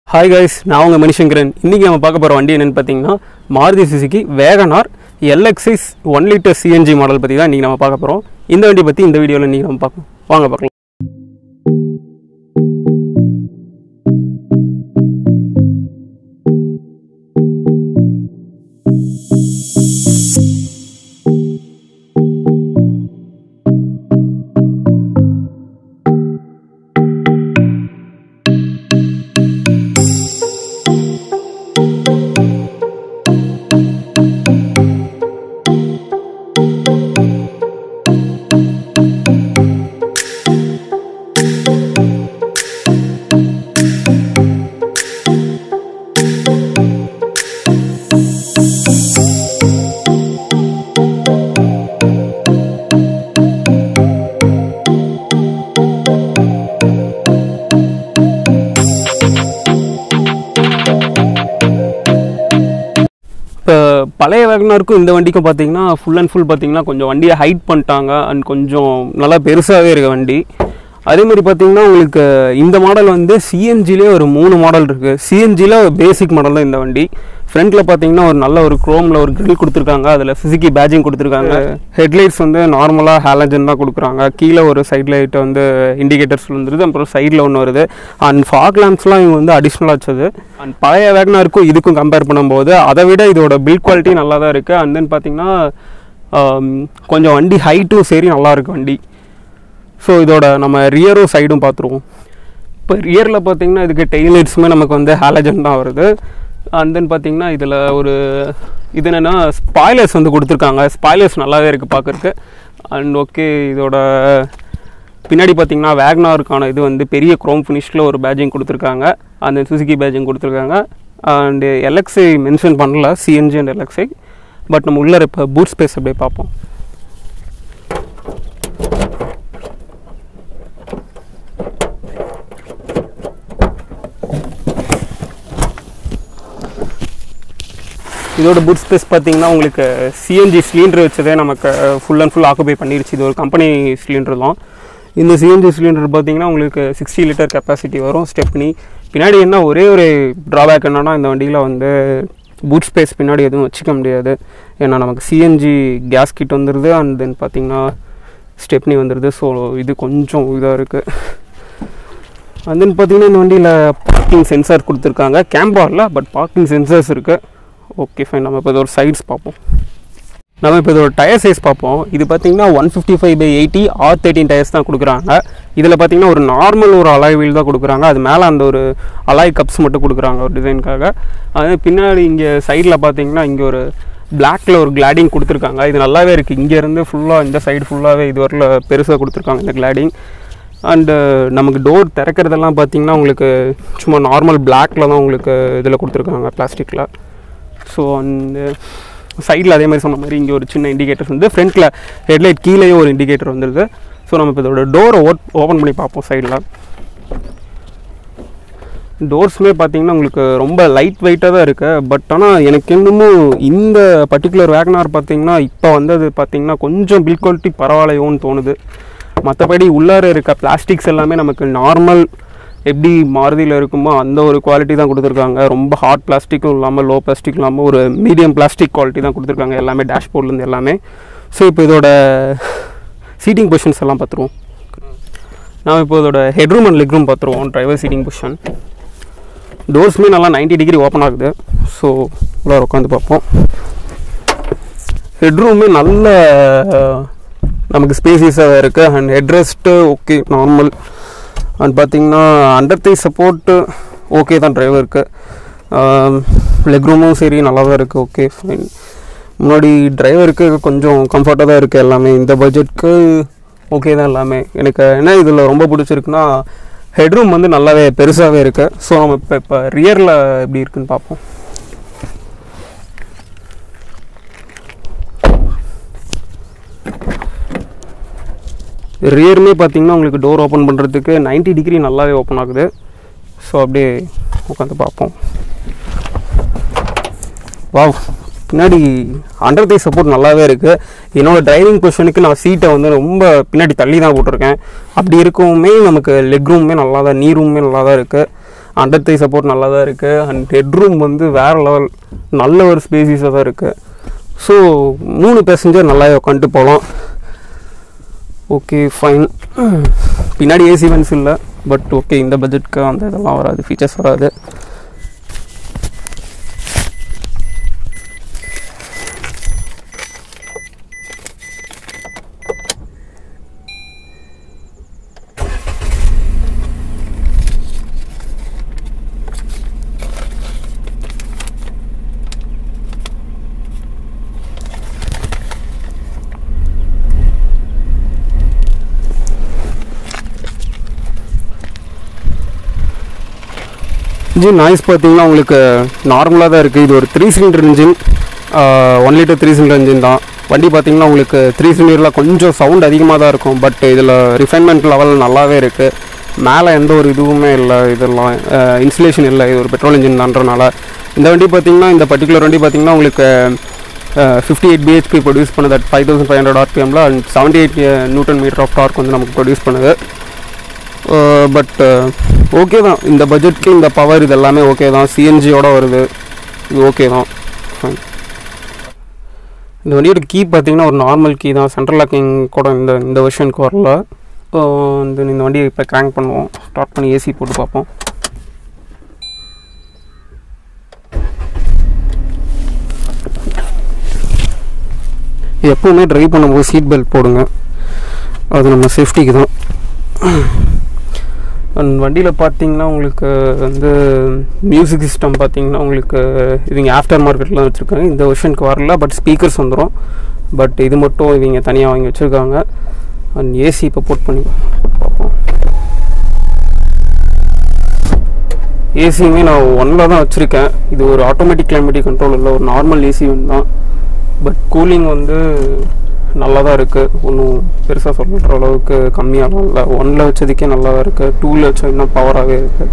Hi guys நான் உங்கள் மணிசங்கரன் இன்றைக்கி நம்ம பார்க்க போகிற வண்டி என்னென்னு பார்த்தீங்கன்னா Maruti Suzuki WagonR LXI one litre CNG model பற்றி தான் இன்றைக்கி நம்ம பார்க்க போகிறோம் இந்த வண்டி பற்றி இந்த வீடியோவில் இன்றைக்கி நம்ம பார்க்கலாம் வாங்க பார்க்கலாம் இப்போ பழைய வேகனாருக்கும் இந்த வண்டிக்கும் பார்த்தீங்கன்னா ஃபுல் அண்ட் ஃபுல் பார்த்தீங்கன்னா கொஞ்சம் வண்டியை ஹைட் பண்ணிட்டாங்க அண்ட் கொஞ்சம் நல்லா பெருசாகவே இருக்க வண்டி அதே மாதிரி பார்த்தீங்கன்னா உங்களுக்கு இந்த மாடல் வந்து சிஎன்ஜிலே ஒரு மூணு மாடல் இருக்குது சிஎன்ஜியில் பேசிக் மாடல் தான் இந்த வண்டி ஃப்ரண்ட்டில் பார்த்தீங்கன்னா ஒரு நல்ல ஒரு க்ரோமில் ஒரு grill கொடுத்துருக்காங்க அதில் ஃபிசிக்கி பேஜிங் கொடுத்துருக்காங்க ஹெட்லைட்ஸ் வந்து நார்மலாக ஹேலஜன் தான் கொடுக்குறாங்க கீழே ஒரு சைட் லைட் வந்து இண்டிகேட்டர்ஸ் வந்துருது அப்புறம் சைடில் ஒன்று வருது அண்ட் ஃபாக் லேம்ப்ஸ்லாம் இவங்க வந்து அடிஷ்னலாக வச்சது அண்ட் பழைய வேகனாருக்கும் இதுக்கும் கம்பேர் பண்ணும்போது அதை விட இதோட பில்ட் குவாலிட்டி நல்லா தான் இருக்குது அண்ட் தென் பார்த்தீங்கன்னா ஆம், கொஞ்சம் வண்டி ஹைட்டும் சரி நல்லா இருக்கு வண்டி ஸோ இதோட நம்ம ரியரும் சைடும் பார்த்துருவோம் இப்போ ரியரில் பார்த்தீங்கன்னா இதுக்கு டெய்லைட்ஸுமே நமக்கு வந்து ஹாலஜன் தான் வருது அண்ட் தென் பார்த்தீங்கன்னா இதில் ஒரு இது என்னென்னா ஸ்பாய்லர்ஸ் வந்து கொடுத்துருக்காங்க ஸ்பாய்லர்ஸ் நல்லாவே இருக்குது பார்க்குறக்கு அண்ட் ஓகே இதோட பின்னாடி பார்த்தீங்கன்னா வேக்னாருக்கான இது வந்து பெரிய க்ரோம் ஃபினிஷில் ஒரு பேஜிங் கொடுத்துருக்காங்க அந்த சுசுகி பேஜிங் கொடுத்துருக்காங்க அண்டு எல்எக்ஸை மென்ஷன் பண்ணல சிஎன்ஜி அண்ட் எல்எக்ஸை பட் நம்ம உள்ளே இப்போ பூட் ஸ்பேஸ் அப்படியே பார்ப்போம் இதோட பூட் ஸ்பேஸ் பார்த்தீங்கன்னா உங்களுக்கு சிஎன்ஜி சிலிண்டர் வச்சதே நமக்கு ஃபுல் அண்ட் ஃபுல் ஆக்குபை பண்ணிருச்சு இது ஒரு கம்பெனி சிலிண்டர் தான் இந்த சிஎன்ஜி சிலிண்டர் பார்த்தீங்கன்னா உங்களுக்கு சிக்ஸ்டி லிட்டர் கெப்பாசிட்டி வரும் ஸ்டெப்னி பின்னாடி என்ன ஒரே ஒரு ட்ராபேக் என்னன்னா இந்த வண்டியில் வந்து பூட் ஸ்பேஸ் பின்னாடி எதுவும் வச்சுக்க முடியாது ஏன்னா நமக்கு சிஎன்ஜி கேஸ் கிட் வந்துடுது அண்ட் தென் பார்த்தீங்கன்னா ஸ்டெப்னி வந்துடுது ஸோ இது கொஞ்சம் இதாக இருக்குது அண்ட் தென் பார்த்தீங்கன்னா இந்த வண்டியில் பார்க்கிங் சென்சார் கொடுத்துருக்காங்க கேம்பரில் பட் பார்க்கிங் சென்சார்ஸ் இருக்குது ஓகே ஃபைன் நம்ம இப்போ இதோட சைட்ஸ் பார்ப்போம் நம்ம இப்போ இதோட டயர் சைஸ் பார்ப்போம் இது பார்த்தீங்கன்னா one fifty five by eighty R thirteen tyres தான் கொடுக்குறாங்க இதில் பார்த்தீங்கன்னா ஒரு நார்மல் ஒரு அலாய் வீல் தான் கொடுக்குறாங்க அது மேலே அந்த ஒரு அலாய் கப்ஸ் மட்டும் கொடுக்குறாங்க ஒரு டிசைனுக்காக அது பின்னாடி இங்கே சைடில் பார்த்தீங்கன்னா இங்கே ஒரு பிளாக்ல ஒரு கிளாடிங் கொடுத்துருக்காங்க இது நல்லாவே இருக்குது இங்கேருந்து ஃபுல்லாக இந்த சைடு ஃபுல்லாகவே இது வரல பெருசாக கொடுத்துருக்காங்க இந்த கிளாடிங் அண்டு நமக்கு டோர் திறக்கிறதெல்லாம் பார்த்தீங்கன்னா உங்களுக்கு சும்மா நார்மல் பிளாக்ல தான் உங்களுக்கு இதில் கொடுத்துருக்காங்க பிளாஸ்டிக்கில் ஸோ அந்த சைடில் அதே மாதிரி சொன்ன மாதிரி இங்கே ஒரு சின்ன இண்டிகேட்டர்ஸ் வந்து ஃப்ரண்ட்டில் ஹெட்லைட் கீழேயே ஒரு இண்டிகேட்டர் வந்துடுது ஸோ நம்ம இப்போ இதோட டோரை ஓட் ஓப்பன் பண்ணி பார்ப்போம் சைடில் டோர்ஸுமே பார்த்தீங்கன்னா உங்களுக்கு ரொம்ப லைட் வெயிட்டாக தான் இருக்குது பட் ஆனால் எனக்கு இன்னமும் இந்த பர்டிகுலர் வேகனார் பார்த்தீங்கன்னா இப்போ வந்தது பார்த்தீங்கன்னா கொஞ்சம் பில் குவாலிட்டி பரவாயில்லையோன்னு தோணுது மற்றபடி உள்ளார இருக்க பிளாஸ்டிக்ஸ் எல்லாமே நமக்கு நார்மல் எப்படி மாருதியில் இருக்குமோ அந்த ஒரு குவாலிட்டி தான் கொடுத்துருக்காங்க ரொம்ப ஹார்ட் பிளாஸ்டிக்கும் இல்லாமல் லோ பிளாஸ்டிக் இல்லாமல் ஒரு மீடியம் பிளாஸ்டிக் குவாலிட்டி தான் கொடுத்துருக்காங்க எல்லாமே டேஷ்போர்ட்லேருந்து எல்லாமே ஸோ இப்போ இதோட சீட்டிங் பொசிஷன்ஸ் எல்லாம் பார்த்துருவோம் நாம் இப்போ இதோட ஹெட்ரூம் அண்ட் லெக் ரூம் பார்த்துருவோம் டிரைவர் சீட்டிங் பொசிஷன் டோர்ஸுமே நல்லா 90 டிகிரி ஓப்பன் ஆகுது ஸோ உள்ளார உட்காந்து பார்ப்போம் ஹெட்ரூமே நல்ல அஹ், நமக்கு ஸ்பேசியஸாக இருக்குது and headrest okay normal and பார்த்தீங்கன்னா அண்டர் தை சப்போர்ட்டு ஓகே தான் டிரைவருக்கு லெக் ரூமும் சரி நல்லா தான் இருக்குது ஓகே ஃபைன் முன்னாடி டிரைவருக்கு கொஞ்சம் கம்ஃபர்ட்டாக தான் இருக்குது எல்லாமே இந்த பட்ஜெட்க்கு ஓகே தான் எல்லாமே எனக்கு என்ன இதில் ரொம்ப பிடிச்சிருக்குன்னா ஹெட்ரூம் வந்து நல்லாவே பெருசாகவே இருக்குது ஸோ நம்ம இப்போ இப்போ ரியரில் எப்படி இருக்குன்னு பார்ப்போம் ரியருமே பார்த்தீங்கன்னா உங்களுக்கு டோர் ஓப்பன் பண்ணுறதுக்கு 90 டிகிரி நல்லாவே ஓப்பன் ஆகுது ஸோ அப்படியே உட்காந்து பார்ப்போம் வாவ் பின்னாடி அண்டர் தை சப்போர்ட் நல்லாவே இருக்குது என்னோட டிரைவிங் பொசிஷனுக்கு நான் சீட்டை வந்து ரொம்ப பின்னாடி தள்ளி தான் போட்டிருக்கேன் அப்படி இருக்கவுமே நமக்கு லெக் ரூமே நல்லா தான் நீ ரூமே நல்லா தான் இருக்குது அண்டர் தை சப்போர்ட் நல்லா தான் இருக்குது அண்ட் ஹெட்ரூம் வந்து வேறு லெவல் நல்ல ஒரு ஸ்பேசிஸாக தான் இருக்குது ஸோ மூணு பேசஞ்சர் நல்லா உட்காந்துட்டு போகலாம் ஓகே ஃபைன் பின்னாடி ஏசி வென்ஸ் இல்லை பட் ஓகே இந்த பட்ஜெட்க்கு அந்த இதெல்லாம் வராது ஃபீச்சர்ஸ் வராது இன்ஜின் நாய்ஸ் பார்த்தீங்கன்னா உங்களுக்கு நார்மலாக தான் இருக்குது இது ஒரு three cylinder engine one litre three cylinder engine தான் வண்டி பார்த்தீங்கன்னா உங்களுக்கு த்ரீ சிலிண்டரில் கொஞ்சம் சவுண்ட் அதிகமாக தான் இருக்கும் பட் இதில் ரிஃபைன்மெண்ட் லெவல் நல்லாவே இருக்குது மேலே எந்த ஒரு இதுவுமே இல்லை இதெல்லாம் இன்சுலேஷன் இல்லை இது ஒரு பெட்ரோல் இன்ஜின் தான்றனால இந்த வண்டி பார்த்தீங்கன்னா இந்த பர்டிகுலர் வண்டி பார்த்தீங்கன்னா உங்களுக்கு ஃபிஃப்டி எயிட் பிஹெச்பி ப்ரொடியூஸ் பண்ணுது at five thousand five hundred ஆர்பிஎம்ல and seventy eight newton metre of torque வந்து நமக்கு ப்ரொடியூஸ் பண்ணுது பட் ஓகே தான் இந்த பட்ஜெட்க்கு இந்த பவர் இது எல்லாமே ஓகே தான் சிஎன்ஜியோட வருது இது ஓகே தான் Fine. இந்த வண்டியோட கீ பார்த்தீங்கன்னா ஒரு நார்மல் கீ தான் சென்ட்ரல் லாக்கிங் கூட இந்த இந்த வெர்ஷனுக்கு வரல அஹ் இந்த இந்த வண்டியை இப்போ கிராங்க் பண்ணுவோம் ஸ்டார்ட் பண்ணி ஏசி போட்டு பார்ப்போம் எப்போவுமே ட்ரைவ் பண்ணும்போது சீட் பெல்ட் போடுங்க அது நம்ம சேஃப்டிக்கு தான் அண்ட் வண்டியில் பார்த்தீங்கன்னா உங்களுக்கு வந்து மியூசிக் சிஸ்டம் பார்த்தீங்கன்னா உங்களுக்கு இவங்க ஆஃப்டர் மார்க்கெட்டில் வச்சுருக்காங்க இந்த வெர்ஷனுக்கு வரல பட் ஸ்பீக்கர்ஸ் வந்துடும் பட் இது மட்டும் இவங்க தனியாக வாங்கி வச்சுருக்காங்க அண்ட் ஏசி இப்போ போட் பண்ணி பார்ப்போம் ஏசியுமே நான் ஒன்னில் தான் வச்சுருக்கேன் இது ஒரு ஆட்டோமேட்டிக் கிளைமேட்டிக் கண்ட்ரோல் இல்லை ஒரு நார்மல் ஏசி ஒன்று தான் பட் கூலிங் வந்து நல்லா தான் இருக்குது ஒன்றும் பெருசாக சொல்கிற அளவுக்கு கம்மியாலாம் இல்லை ஒன்னில் வச்சதுக்கே நல்லா தான் இருக்குது டூவில் வச்சா இன்னும் பவராகவே இருக்குது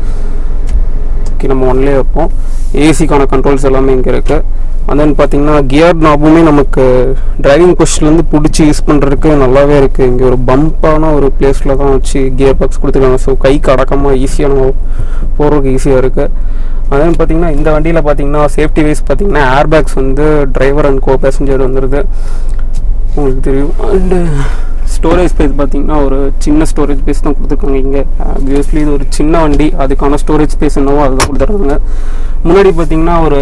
ஓகே நம்ம ஒன்லேயே வைப்போம் ஏசிக்கான கண்ட்ரோல்ஸ் எல்லாமே இங்கே இருக்குது and then பார்த்தீங்கன்னா கியர் நாபுமே நமக்கு டிரைவிங் பொசிஷன்லேருந்து பிடிச்சி யூஸ் பண்ணுறதுக்கு நல்லாவே இருக்குது இங்கே ஒரு பம்ப்பான ஒரு பிளேஸில் தான் வச்சு கியர் பாக்ஸ் கொடுத்துருக்காங்க ஸோ கைக்கு அடக்கமாக ஈஸியாக நம்ம போகிறதுக்கு ஈஸியாக இருக்குது அதே பார்த்தீங்கன்னா இந்த வண்டியில் பார்த்தீங்கன்னா சேஃப்டி வைஸ் பார்த்தீங்கன்னா ஏர் பேக்ஸ் வந்து டிரைவர் அண்ட் கோ பேசஞ்சர் வந்துடுது உங்களுக்கு தெரியும் அண்டு ஸ்டோரேஜ் ஸ்பேஸ் பார்த்தீங்கன்னா ஒரு சின்ன ஸ்டோரேஜ் ஸ்பேஸ் தான் கொடுத்துருக்காங்க இங்கே ஆப்வியஸ்லி இது ஒரு சின்ன வண்டி அதுக்கான ஸ்டோரேஜ் ஸ்பேஸ் என்னவோ அதுதான் கொடுத்துட்றாங்க முன்னாடி பார்த்தீங்கன்னா ஒரு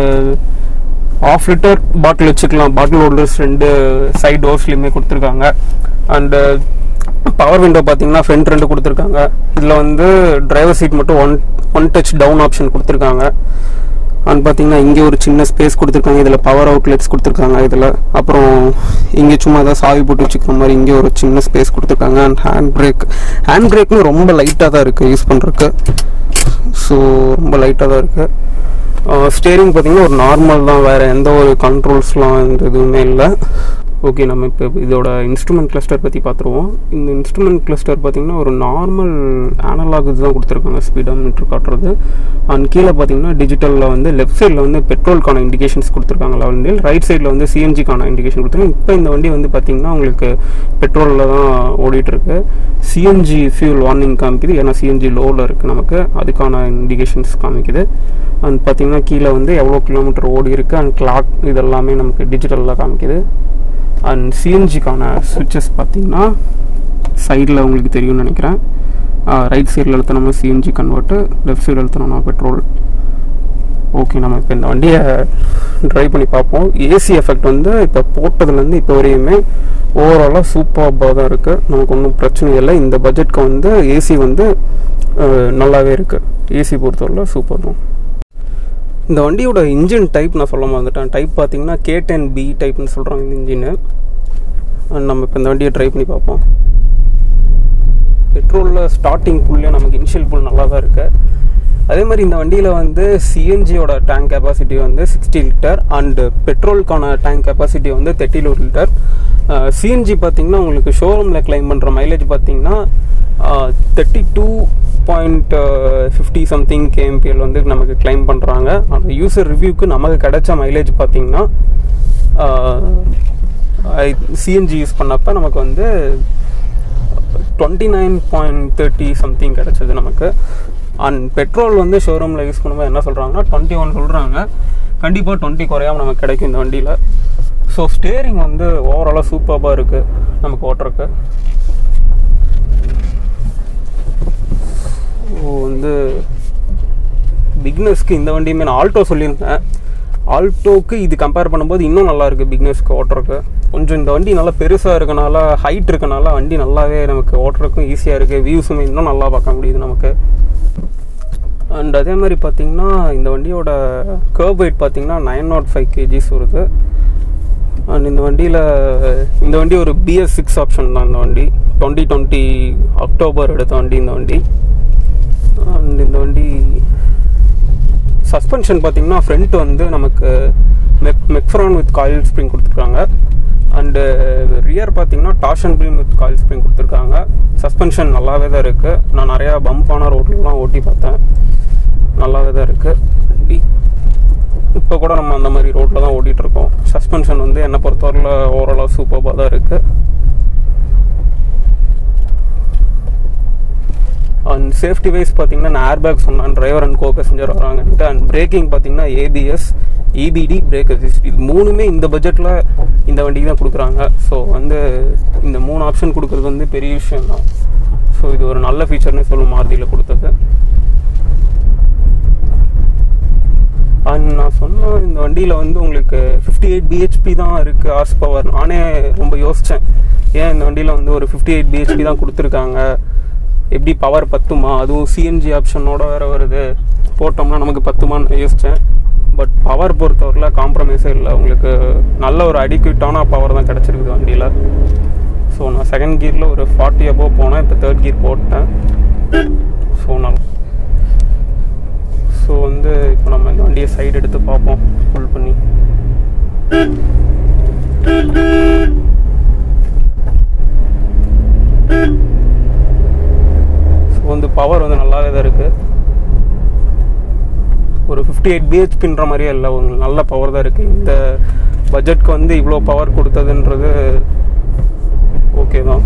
ஆஃப் லிட்டர் பாட்டில் வச்சுக்கலாம் பாட்டில் ஹோல்டர்ஸ் ரெண்டு சைட் டோர்ஸ்லையுமே கொடுத்துருக்காங்க அண்டு பவர் விண்டோ பார்த்தீங்கன்னா ஃப்ரண்ட் ரெண்டு கொடுத்துருக்காங்க இதில் வந்து டிரைவர் சீட் மட்டும் one one touch down option கொடுத்துருக்காங்க அண்ட் பார்த்தீங்கன்னா இங்கே ஒரு சின்ன ஸ்பேஸ் கொடுத்துருக்காங்க இதில் பவர் அவுட்லெட்ஸ் கொடுத்துருக்காங்க இதில் அப்புறம் இங்கே சும்மா ஏதாவது சாவி போட்டு வச்சுக்கிற மாதிரி இங்கே ஒரு சின்ன ஸ்பேஸ் கொடுத்துருக்காங்க அண்ட் ஹேண்ட் பிரேக் ஹேண்ட் பிரேக்கும் ரொம்ப லைட்டாக தான் இருக்குது யூஸ் பண்ணுறதுக்கு ஸோ ரொம்ப லைட்டாக தான் இருக்குது ஸ்டேரிங் பார்த்தீங்கன்னா ஒரு நார்மல் தான் வேறு எந்த ஒரு கண்ட்ரோல்ஸ்லாம் எந்த இதுவுமே இல்லை ஓகே நம்ம இப்போ இதோட இன்ஸ்ட்ருமெண்ட் கிளஸ்டர் பற்றி பார்த்துருவோம் இந்த இன்ஸ்ட்ருமெண்ட் கிளஸ்டர் பார்த்தீங்கன்னா ஒரு நார்மல் அனலாக் இதுதான் கொடுத்துருக்காங்க ஸ்பீடாக மீட்ரு காட்டுறது அண்ட் கீழே பார்த்தீங்கன்னா டிஜிட்டலில் வந்து லெஃப்ட் சைடில் வந்து பெட்ரோலுக்கான இண்டிகேஷன்ஸ் கொடுத்துருக்காங்க லெவல் ரைட் சைடில் வந்து சிஎன்ஜிக்கான இண்டிகேஷன் கொடுத்துருக்காங்க இப்போ இந்த வண்டி வந்து பார்த்தீங்கன்னா உங்களுக்கு பெட்ரோலில் தான் ஓடிட்டுருக்கு சிஎன்ஜி ஃபியூல் வார்னிங் காமிக்குது ஏன்னா சிஎன்ஜி லோவில் இருக்குது நமக்கு அதுக்கான இண்டிகேஷன்ஸ் காமிக்குது அண்ட் பார்த்தீங்கன்னா கீழே வந்து எவ்வளோ கிலோமீட்டர் ஓடி இருக்குது அண்ட் கிளாக் இதெல்லாமே நமக்கு டிஜிட்டலில் காமிக்குது அண்ட் சிஎன்ஜிக்கான சுவிட்சஸ் பார்த்தீங்கன்னா சைடில் உங்களுக்கு தெரியும்னு நினைக்கிறேன் ரைட் சைடில் அழுத்தினோம்னா சிஎன்ஜி கன்வெர்ட்டு லெஃப்ட் சைடு அழுத்தினோம்னா பெட்ரோல் ஓகே நம்ம இப்போ இந்த வண்டியை ட்ரைவ் பண்ணி பார்ப்போம் ஏசி எஃபெக்ட் வந்து இப்போ போட்டதுலேருந்து இப்போ வரையுமே ஓவராலாக சூப்பராக தான் இருக்குது நமக்கு ஒன்றும் பிரச்சனை இல்லை இந்த பட்ஜெட்க்கு வந்து ஏசி வந்து அஹ், நல்லாவே இருக்குது ஏசி பொறுத்தவரை சூப்பர் தான் இந்த வண்டியோட இன்ஜின் டைப் நான் சொல்ல மறந்துட்டேன் டைப் பார்த்தீங்கன்னா கே டென் பி டைப்னு சொல்கிறாங்க இந்த இன்ஜினு நம்ம இப்போ இந்த வண்டியை ட்ரை பண்ணி பார்ப்போம் பெட்ரோலில் ஸ்டார்டிங் புல்லே நமக்கு இனிஷியல் புல் நல்லா தான் இருக்குது அதே மாதிரி இந்த வண்டியில் வந்து சிஎன்ஜியோட டேங்க் கெப்பாசிட்டி வந்து சிக்ஸ்டி லிட்டர் அண்டு பெட்ரோலுக்கான டேங்க் கெப்பாசிட்டி வந்து தேர்ட்டி டூ லிட்டர் சிஎன்ஜி பார்த்தீங்கன்னா உங்களுக்கு ஷோரூமில் கிளைம் பண்ணுற மைலேஜ் பார்த்தீங்கன்னா thirty two point fifty something KMPL வந்து நமக்கு கிளைம் பண்ணுறாங்க அந்த யூசர் ரிவ்யூக்கு நமக்கு கிடைச்ச மைலேஜ் பார்த்தீங்கன்னா சிஎன்ஜி யூஸ் பண்ணப்போ நமக்கு வந்து twenty nine point thirty something கிடச்சிது நமக்கு அண்ட் பெட்ரோல் வந்து ஷோரூமில் யூஸ் பண்ணும்போது என்ன சொல்கிறாங்கன்னா டுவெண்ட்டி ஒன் சொல்கிறாங்க கண்டிப்பாக டுவெண்ட்டி குறையாம நமக்கு கிடைக்கும் இந்த வண்டியில் ஸோ ஸ்டேரிங் வந்து ஓவராலாக சூப்பராக இருக்குது நமக்கு ஓட்டுறக்கு ஸோ வந்து பிக்னஸ்க்கு இந்த வண்டியுமே நான் ஆல்டோ சொல்லியிருந்தேன் ஆல்டோக்கு இது கம்பேர் பண்ணும்போது இன்னும் நல்லா இருக்குது பிக்னஸ்க்கு ஓட்டுறக்கு கொஞ்சம் இந்த வண்டி நல்லா பெருசாக இருக்கனால ஹைட் இருக்கனால வண்டி நல்லாவே நமக்கு ஓட்டுறதுக்கும் ஈஸியாக இருக்குது வியூஸுமே இன்னும் நல்லா பார்க்க முடியுது நமக்கு அண்ட் அதே மாதிரி பார்த்தீங்கன்னா இந்த வண்டியோட கர்வ் வெயிட் பார்த்தீங்கன்னா நைன் நாட் ஃபைவ் கேஜிஸ் வருது அண்ட் இந்த வண்டியில் இந்த வண்டி ஒரு பிஎஸ் சிக்ஸ் ஆப்ஷன் தான் இந்த வண்டி டுவெண்ட்டி டுவெண்ட்டி அக்டோபர் எடுத்த வண்டி இந்த வண்டி அண்ட் இந்த வண்டி சஸ்பென்ஷன் பார்த்தீங்கன்னா ஃப்ரண்ட் வந்து நமக்கு Mac MacPherson with coil spring கொடுத்துருக்காங்க அண்டு ரியர் பார்த்தீங்கன்னா torsion beam with coil spring கொடுத்துருக்காங்க சஸ்பென்ஷன் நல்லாவே தான் இருக்குது நான் நிறையா பம்பான ரோட்லலாம் ஓட்டி பார்த்தேன் நல்லாவே தான் இருக்குது வண்டி இப்போ கூட நம்ம அந்த மாதிரி ரோட்டில் தான் ஓட்டிகிட்டு இருக்கோம் சஸ்பென்ஷன் வந்து என்னை பொறுத்தவரையில் ஓவராலாக சூப்பராக தான் இருக்குது அண்ட் சேஃப்டி வைஸ் பார்த்தீங்கன்னா நான் ஏர்பேக் சொன்னேன் டிரைவர் அண்ட் கோ பேசஞ்சர் வராங்கன்ட்டு அண்ட் பிரேக்கிங் பார்த்தீங்கன்னா ஏபிஎஸ் இபிடி பிரேக் அசிஸ்ட் இது மூணுமே இந்த பட்ஜெட்டில் இந்த வண்டிக்கு தான் கொடுக்குறாங்க ஸோ வந்து இந்த மூணு ஆப்ஷன் கொடுக்குறது வந்து பெரிய விஷயம் தான் ஸோ இது ஒரு நல்ல ஃபீச்சர்னே சொல்லும் மாருதியில் கொடுத்தது அண்ட் நான் சொன்ன இந்த வண்டியில் வந்து உங்களுக்கு ஃபிஃப்டி எயிட் பிஹெச்பி தான் இருக்குது ஹார்ஸ் பவர் நானே ரொம்ப யோசித்தேன் ஏன் இந்த வண்டியில் வந்து ஒரு ஃபிஃப்டி எயிட் பிஹெச்பி தான் கொடுத்துருக்காங்க எப்படி பவர் பத்துமா அதுவும் சிஎன்ஜி ஆப்ஷனோட வேறு வருது போட்டோம்னா நமக்கு பத்துமான்னு யோசித்தேன் பட் பவர் பொறுத்தவரையில் காம்ப்ரமைஸே இல்லை உங்களுக்கு நல்ல ஒரு அடிக்யூட்டான பவர் தான் கிடச்சிருக்குது வண்டியில் ஸோ நான் செகண்ட் கியரில் ஒரு ஃபார்ட்டி அபோவ் போனேன் இப்போ தேர்ட் கியர் போட்டேன் ஸோ நான் ஸோ வந்து இப்போ நம்ம இந்த வண்டியை சைடு எடுத்து பார்ப்போம் ஃபுல் பண்ணி ஸோ வந்து பவர் வந்து நல்லாவே தான் இருக்குது ஒரு ஃபிஃப்டி எயிட் பிஹெச்பின்ற மாதிரியே இல்லை உங்களுக்கு நல்ல பவர் தான் இருக்குது இந்த பட்ஜெட்க்கு வந்து இவ்வளோ பவர் கொடுத்ததுன்றது ஓகே தான்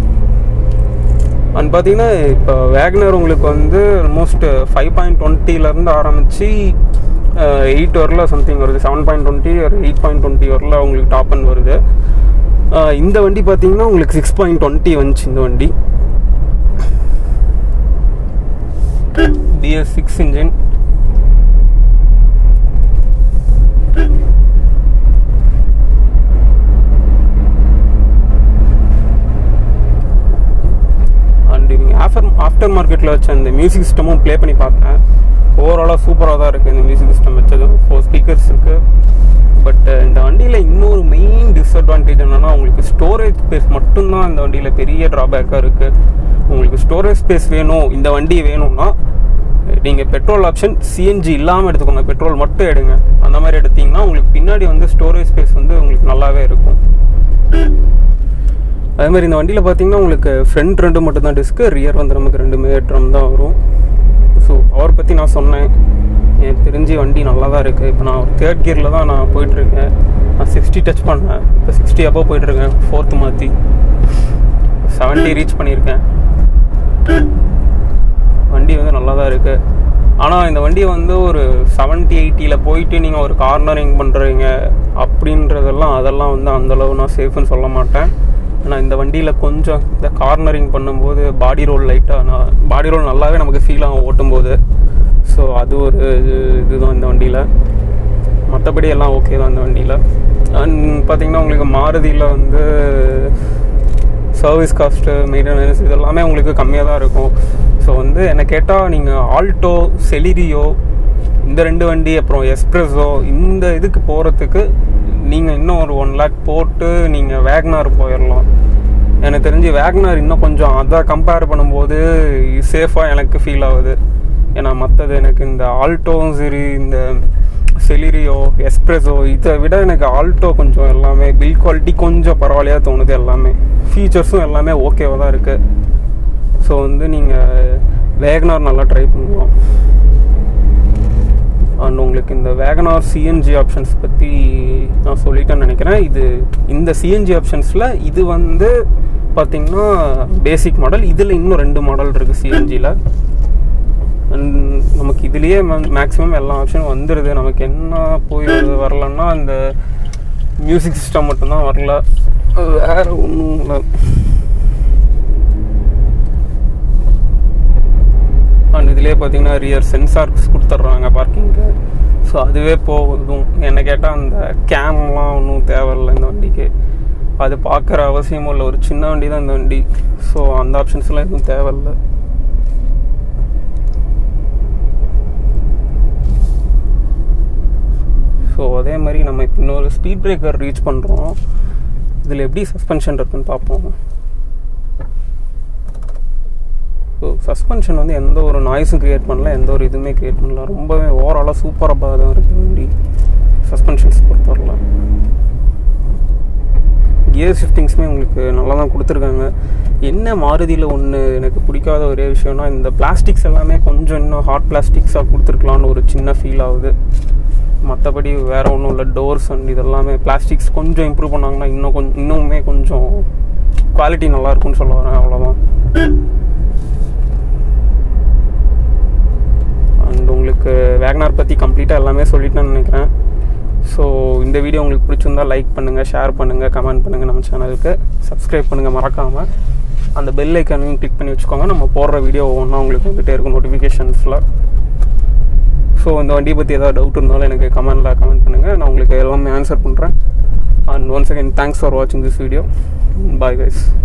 அண்ட் பார்த்தீங்கன்னா இப்போ வேக்னர் உங்களுக்கு வந்து ஆல்மோஸ்ட் ஃபைவ் பாயிண்ட் டுவெண்ட்டிலேருந்து ஆரம்பித்து எயிட் வரல சம்திங் வருது செவன் பாயிண்ட் டுவெண்ட்டி ஒரு எயிட் பாயிண்ட் டுவெண்ட்டி வரல உங்களுக்கு டாப் அண்ட் வருது அஹ் இந்த வண்டி பார்த்தீங்கன்னா உங்களுக்கு சிக்ஸ் பாயிண்ட் டுவெண்ட்டி வந்துச்சு இந்த வண்டி பிஎஸ் சிக்ஸ் இன்ஜின் அண்ட் இவங்க ஆஃப்டர் ஆஃப்டர் மார்க்கெட்டில் வச்ச அந்த மியூசிக் சிஸ்டமும் ப்ளே பண்ணி பார்த்தேன் ஓவராலாக சூப்பராக தான் இருக்குது இந்த மியூசிக் சிஸ்டம் வச்சது ஃபோர் ஸ்பீக்கர்ஸ் இருக்குது பட் இந்த வண்டியில் இன்னொரு மெயின் டிஸ்அட்வான்டேஜ் என்னென்னா உங்களுக்கு ஸ்டோரேஜ் ஸ்பேஸ் மட்டும்தான் இந்த வண்டியில் பெரிய ட்ராபேக்காக இருக்குது உங்களுக்கு ஸ்டோரேஜ் ஸ்பேஸ் வேணும் இந்த வண்டி வேணும்னா நீங்கள் பெட்ரோல் ஆப்ஷன் சிஎன்ஜி இல்லாமல் எடுத்துக்கோங்க பெட்ரோல் மட்டும் எடுங்க அந்த மாதிரி எடுத்தீங்கன்னா உங்களுக்கு பின்னாடி வந்து ஸ்டோரேஜ் ஸ்பேஸ் வந்து உங்களுக்கு நல்லாவே இருக்கும் அதே மாதிரி இந்த வண்டியில் பார்த்தீங்கன்னா உங்களுக்கு ஃப்ரண்ட் ரெண்டு மட்டும் தான் டிஸ்க்கு ரியர் வந்து நமக்கு ரெண்டுமே ட்ரம் தான் வரும் ஸோ பவர் பற்றி நான் சொன்னேன் எனக்கு தெரிஞ்சு வண்டி நல்லா தான் இருக்குது இப்போ நான் ஒரு தேர்ட் கியரில் தான் நான் போயிட்டுருக்கேன் நான் சிக்ஸ்டி டச் பண்ணேன் இப்போ சிக்ஸ்டி அப்போ போயிட்டுருக்கேன் ஃபோர்த்து மாற்றி செவன்ட்டி ரீச் பண்ணியிருக்கேன் வண்டி வந்து நல்லா தான் இருக்குது ஆனால் இந்த வண்டியை வந்து ஒரு செவன்ட்டி எயிட்டியில் போயிட்டு நீங்கள் ஒரு கார்னரிங் பண்ணுறீங்க அப்படின்றதெல்லாம் அதெல்லாம் வந்து அந்தளவு நான் சேஃப்னு சொல்ல மாட்டேன் ஆனால் இந்த வண்டியில் கொஞ்சம் இந்த கார்னரிங் பண்ணும்போது பாடி ரோல் லைட்டாக நான் பாடி ரோல் நல்லாவே நமக்கு ஃபீல் ஆகும் ஓட்டும்போது ஸோ அது ஒரு இது- இதுதான் இந்த வண்டியில் மற்றபடி எல்லாம் ஓகே தான் இந்த வண்டியில் அண்ட் பார்த்தீங்கன்னா உங்களுக்கு மாருதியில் வந்து சர்வீஸ் காஸ்ட்டு மெயின்டெனன்ஸ் இதெல்லாமே உங்களுக்கு கம்மியாக தான் இருக்கும் ஸோ வந்து என்னை கேட்டால் நீங்கள் ஆல்டோ செலிரியோ இந்த ரெண்டு வண்டி அப்புறம் எஸ்ப்ரெஸோ இந்த இதுக்கு போகிறதுக்கு நீங்கள் இன்னும் ஒரு ஒன் லேக் போட்டு நீங்கள் வேக்னார் போயிடலாம் எனக்கு தெரிஞ்சு வேக்னார் இன்னும் கொஞ்சம் அதை கம்பேர் பண்ணும்போது சேஃபாக எனக்கு ஃபீல் ஆகுது ஏன்னா மற்றது எனக்கு இந்த ஆல்டோவும் சரி இந்த செலிரியோ எஸ்ப்ரெஸோ இதை விட எனக்கு ஆல்டோ கொஞ்சம் எல்லாமே பில் குவாலிட்டி கொஞ்சம் பரவாயில்லையா தோணுது எல்லாமே ஃபீச்சர்ஸும் எல்லாமே ஓகேவாக தான் இருக்குது ஸோ வந்து நீங்கள் வேகனார் நல்லா ட்ரை பண்ணலாம் அண்ட் உங்களுக்கு இந்த வேகனார் சிஎன்ஜி ஆப்ஷன்ஸ் பற்றி நான் சொல்லிட்டேன்னு நினைக்கிறேன் இது இந்த சிஎன்ஜி ஆப்ஷன்ஸில் இது வந்து பார்த்திங்கன்னா பேசிக் மாடல் இதில் இன்னும் ரெண்டு மாடல் இருக்குது சிஎன்ஜியில் அண்ட் நமக்கு இதுலேயே மேக்ஸிமம் எல்லா ஆப்ஷனும் வந்துடுது நமக்கு என்ன போய் அது வரலன்னா அந்த மியூசிக் சிஸ்டம் மட்டும்தான் வரல அது வேற ஒன்றும் இல்லை அண்ட் இதுலேயே பார்த்தீங்கன்னா ரியர் சென்சார்ஸ் கொடுத்துட்றாங்க பார்க்கிங்க்கு ஸோ அதுவே போதும் என்ன கேட்டால் அந்த கேம்லாம் ஒன்றும் தேவையில்லை இந்த வண்டிக்கு அது பார்க்குற அவசியமும் இல்லை ஒரு சின்ன வண்டி தான் இந்த வண்டி ஸோ அந்த ஆப்ஷன்ஸ்லாம் எதுவும் தேவையில்லை ஸோ அதே மாதிரி நம்ம இப்போ இன்னொரு ஸ்பீட் பிரேக்கர் ரீச் பண்ணுறோம் இதில் எப்படி சஸ்பென்ஷன் இருக்குன்னு பார்ப்போம் ஸோ சஸ்பென்ஷன் வந்து எந்த ஒரு நாய்ஸும் க்ரியேட் பண்ணல எந்த ஒரு இதுவுமே க்ரியேட் பண்ணல ரொம்பவே ஓவராலாக சூப்பராக தான் இருக்குது வண்டி சஸ்பென்ஷன்ஸ் பொறுத்தவரையில் கியர் ஷிஃப்டிங்ஸுமே உங்களுக்கு நல்லா தான் கொடுத்துருக்காங்க என்ன மாருதியில் ஒன்று எனக்கு பிடிக்காத ஒரே விஷயம்னா இந்த பிளாஸ்டிக்ஸ் எல்லாமே கொஞ்சம் இன்னும் ஹார்ட் பிளாஸ்டிக்ஸாக கொடுத்துருக்கலான்னு ஒரு சின்ன ஃபீல் ஆகுது மற்றபடி வேறு ஒன்றும் இல்லை டோர்ஸ் அண்ட் இதெல்லாமே பிளாஸ்டிக்ஸ் கொஞ்சம் இம்ப்ரூவ் பண்ணாங்கன்னா இன்னும் கொஞ்சம் இன்னுமே கொஞ்சம் குவாலிட்டி நல்லாயிருக்கும்னு சொல்ல வரேன் அவ்வளோதான் அண்ட் உங்களுக்கு வேகனார் பற்றி கம்ப்ளீட்டாக எல்லாமே சொல்லிட்டேன்னு நினைக்கிறேன் ஸோ இந்த வீடியோ உங்களுக்கு பிடிச்சிருந்தா லைக் பண்ணுங்கள் ஷேர் பண்ணுங்கள் கமெண்ட் பண்ணுங்கள் நம்ம சேனலுக்கு சப்ஸ்கிரைப் பண்ணுங்கள் மறக்காமல் அந்த பெல் ஐக்கானையும் கிளிக் பண்ணி வச்சுக்கோங்க நம்ம போடுற வீடியோ ஒவ்வொன்றா உங்களுக்கு வந்துகிட்டே இருக்கும் நோட்டிஃபிகேஷன்ஸில் ஸோ இந்த வண்டியை பற்றி ஏதாவது டவுட் இருந்தாலும் எனக்கு கமெண்டில் கமெண்ட் பண்ணுங்கள் நான் உங்களுக்கு எல்லாமே ஆன்சர் பண்ணுறேன் and once again thanks for வாட்சிங் திஸ் வீடியோ பாய் கைஸ்